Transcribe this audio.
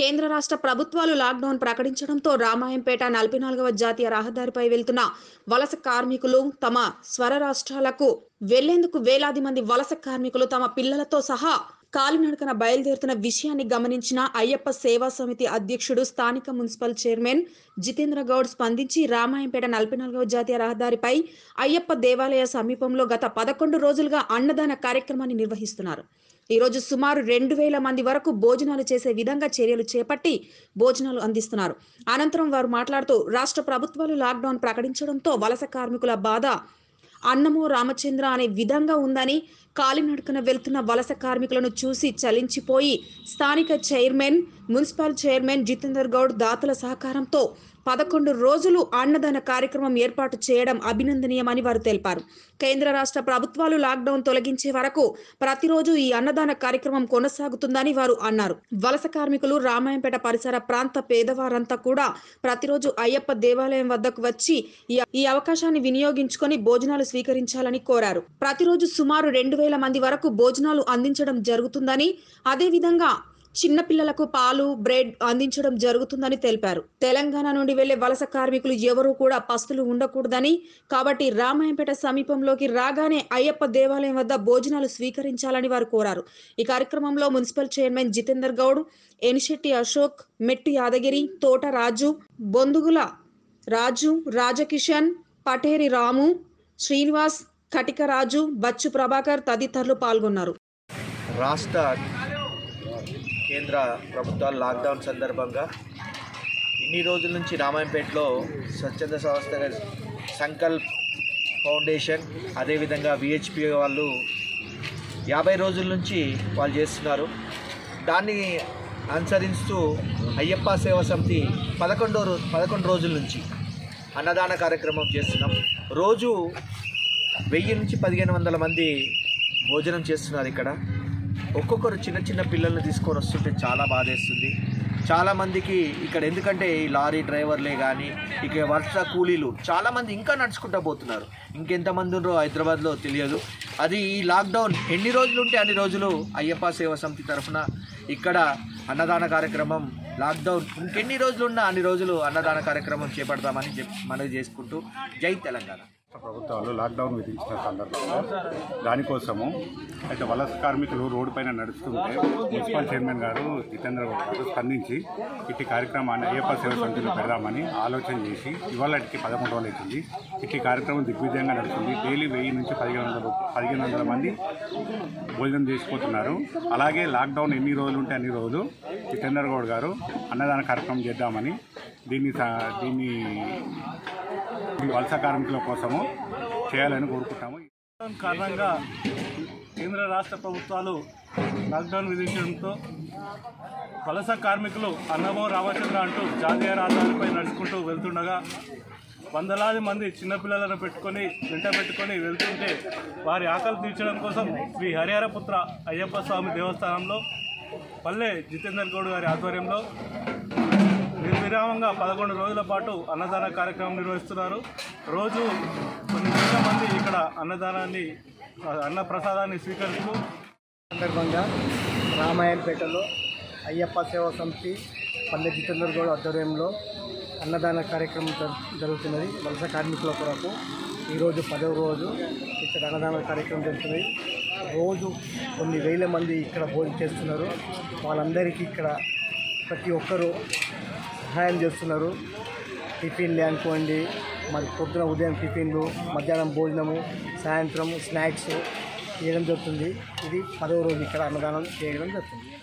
కేంద్ర రాష్ట్ర ప్రభుత్వాలు లాక్డౌన్ ప్రకటించడంతో రామాయంపేట నలభై నాలుగవ జాతీయ రహదారిపై వెళ్తున్న వలస కార్మికులు తమ స్వర రాష్ట్రాలకు వెళ్లేందుకు వేలాది మంది వలస కార్మికులు తమ పిల్లలతో సహా కాలినడకన బయలుదేరుతున్న విషయాన్ని గమనించిన అయ్యప్ప సేవా సమితి అధ్యక్షుడు స్థానిక మున్సిపల్ చైర్మన్ జితేంద్ర గౌడ్ స్పందించి రామాయంపేట నలభై నాలుగవ జాతీయ రహదారిపై అయ్యప్ప దేవాలయ సమీపంలో గత పదకొండు రోజులుగా అన్నదాన కార్యక్రమాన్ని నిర్వహిస్తున్నారు ఈ రోజు సుమారు రెండు వేల మంది వరకు భోజనాలు చేసే విధంగా చర్యలు చేపట్టి భోజనాలు అందిస్తున్నారు అనంతరం వారు మాట్లాడుతూ రాష్ట్ర ప్రభుత్వాలు లాక్డౌన్ ప్రకటించడంతో వలస కార్మికుల బాధ అన్నమో రామచంద్ర అనే విధంగా ఉందని కాలినడకన వెళ్తున్న వలస కార్మికులను చూసి చలించిపోయి స్థానిక chairman municipal chairman Jitender Goud దాతల సహకారంతో పదకొండు రోజులు అన్నదాన కార్యక్రమం ఏర్పాటు చేయడం అభినందనీయమని వారు తెలిపారు కేంద్ర రాష్ట్ర ప్రభుత్వాలు లాక్డౌన్ తొలగించే వరకు ప్రతిరోజు ఈ అన్నదాన కార్యక్రమం కొనసాగుతుందని వారు అన్నారు వలస కార్మికులు రామాయంపేట పరిసర ప్రాంత పేదవారంతా కూడా ప్రతిరోజు అయ్యప్ప దేవాలయం వద్దకు వచ్చి ఈ- ఈ అవకాశాన్ని వినియోగించుకొని భోజనాలు స్వీకరించాలని కోరారు ప్రతిరోజు సుమారు రెండు వేల మంది వరకు భోజనాలు అందించడం జరుగుతుందని అదేవిధంగా చిన్నపిల్లలకు పాలు బ్రెడ్ అందించడం జరుగుతుందని తెలిపారు తెలంగాణ నుండి వెళ్లే వలస కార్మికులు ఎవరూ కూడా పస్తులు ఉండకూడదని కాబట్టి రామాయంపేట సమీపంలోకి రాగానే అయ్యప్ప దేవాలయం వద్ద భోజనాలు స్వీకరించాలని వారు కోరారు ఈ కార్యక్రమంలో మున్సిపల్ చైర్మన్ జితేందర్ గౌడ్ ఎనిశెట్టి అశోక్ మెట్టు యాదగిరి తోట రాజు బొందుగుల రాజు రాజకిషన్ పటేరి రాము శ్రీనివాస్ కటికరాజు బచ్చు ప్రభాకర్ తదితరులు పాల్గొన్నారు రాష్ట్ర కేంద్ర ప్రభుత్వాలు లాక్డౌన్ సందర్భంగా ఇన్ని రోజుల నుంచి రామాయంపేటలో స్వచ్ఛంద సంస్థ సంకల్ప్ ఫౌండేషన్ అదేవిధంగా విహెచ్పి వాళ్ళు యాభై రోజుల నుంచి వాళ్ళు చేస్తున్నారు దాన్ని అనుసరిస్తూ అయ్యప్ప సేవా సమితి పదకొండో రో పదకొండు రోజుల నుంచి అన్నదాన కార్యక్రమం చేస్తున్నాం రోజు వెయ్యి నుంచి పదిహేను వందల మంది భోజనం చేస్తున్నారు ఇక్కడ ఒక్కొక్కరు చిన్న చిన్న పిల్లల్ని తీసుకొని వస్తుంటే చాలా బాధేస్తుంది చాలామందికి ఇక్కడ ఎందుకంటే ఈ లారీ డ్రైవర్లే కానీ ఇక వర్ష కూలీలు చాలామంది ఇంకా నడుచుకుంటూ పోతున్నారు ఇంకెంతమంది ఉన్నారో హైదరాబాద్లో తెలియదు అది ఈ లాక్డౌన్ ఎన్ని రోజులు ఉంటే అన్ని రోజులు అయ్యప్ప సేవా సమితి తరఫున ఇక్కడ అన్నదాన కార్యక్రమం లాక్డౌన్ ఇంకెన్ని రోజులు ఉన్నా అన్ని రోజులు అన్నదాన కార్యక్రమం చేపడతామని చెప్ మనవి చేసుకుంటూ జై తెలంగాణ రాష్ట్ర ప్రభుత్వాలు లాక్డౌన్ విధించిన సందర్భంగా దానికోసము అయితే వలస కార్మికులు రోడ్డు పైన నడుస్తుంటే మున్సిపల్ చైర్మన్ గారు జితేంద్ర గౌడ్ గారు స్పందించి ఇట్టి కార్యక్రమాన్ని అయ్యప్ప సేవ సమితిలో పెడదామని ఆలోచన చేసి ఇవాళకి పదకొండు రోజులు అవుతుంది ఇట్టి కార్యక్రమం దిగ్విజయంగా నడుస్తుంది డైలీ వెయ్యి నుంచి పదిహేను వందల పదిహేను వందల మంది భోజనం చేసిపోతున్నారు అలాగే లాక్డౌన్ ఎన్ని రోజులు ఉంటే అన్ని రోజులు జితేంద్ర గౌడ్ గారు అన్నదాన కార్యక్రమం చేద్దామని దీన్ని సా- దీన్ని ఈ వలస కార్మికుల కోసము చేయాలని కోరుకుంటాము లాక్డౌన్ కారణంగా కేంద్ర రాష్ట్ర ప్రభుత్వాలు లాక్డౌన్ విధించడంతో వలస కార్మికులు అన్నమో రామచంద్ర అంటూ జాతీయ రహదారిపై నడుచుకుంటూ వెళ్తుండగా వందలాది మంది చిన్నపిల్లలను పెట్టుకొని వెంట పెట్టుకొని వెళ్తుంటే వారి ఆకలి తీర్చడం కోసం శ్రీ హరిహరపుత్ర అయ్యప్ప స్వామి దేవస్థానంలో పల్లె జితేందర్ గౌడ్ గారి ఆధ్వర్యంలో నిర్విరామంగా పదకొండు రోజుల పాటు అన్నదాన కార్యక్రమం నిర్వహిస్తున్నారు రోజు కొన్ని వేల మంది ఇక్కడ అన్నదానాన్ని అన్న ప్రసాదాన్ని స్వీకరిస్తూ సందర్భంగా రామాయణపేటలో అయ్యప్ప సేవా సమితి పల్లె జితేందర్ గౌడ్ ఆధ్వర్యంలో అన్నదాన కార్యక్రమం జరు- జరుగుతున్నది వలస కార్మికుల కొరకు ఈరోజు పదవ రోజు ఇక్కడ అన్నదాన కార్యక్రమం జరుగుతుంది రోజు కొన్ని వేల మంది ఇక్కడ భోజనం చేస్తున్నారు వాళ్ళందరికీ ఇక్కడ ప్రతి ఒక్కరూ సహాయం చేస్తున్నారు టిఫిన్లు అనుకోండి మరి పొద్దున ఉదయం టిఫిన్లు మధ్యాహ్నం భోజనము సాయంత్రం స్నాక్స్ చేయడం జరుగుతుంది ఇది పదవ రోజు ఇక్కడ అన్నదానం చేయడం జరుగుతుంది